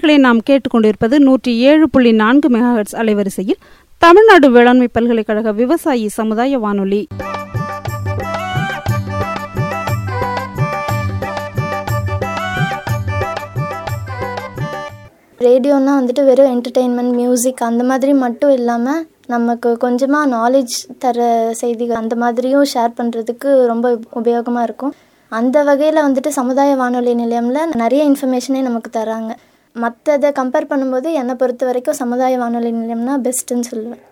நேர்களை நாம் கேட்டுக்கொண்டிருப்பது நூற்றி ஏழு புள்ளி நான்கு மெகாஹெட்ஸ் அலைவரிசையில் தமிழ்நாடு வேளாண்மை பல்கலைக்கழக விவசாயி சமுதாய வானொலி ரேடியோனா வந்துட்டு வெறும் என்டர்டெயின்மெண்ட் மியூசிக் அந்த மாதிரி மட்டும் இல்லாமல் நமக்கு கொஞ்சமாக நாலேஜ் தர செய்திகள் அந்த மாதிரியும் ஷேர் பண்ணுறதுக்கு ரொம்ப உபயோகமாக இருக்கும் அந்த வகையில் வந்துட்டு சமுதாய வானொலி நிலையமில் நிறைய இன்ஃபர்மேஷனே நமக்கு தராங்க மற்றதை கம்பேர் பண்ணும்போது என்னை பொறுத்த வரைக்கும் சமுதாய வானொலி நிலையம்னா பெஸ்ட்டுன்னு சொல்லுவேன்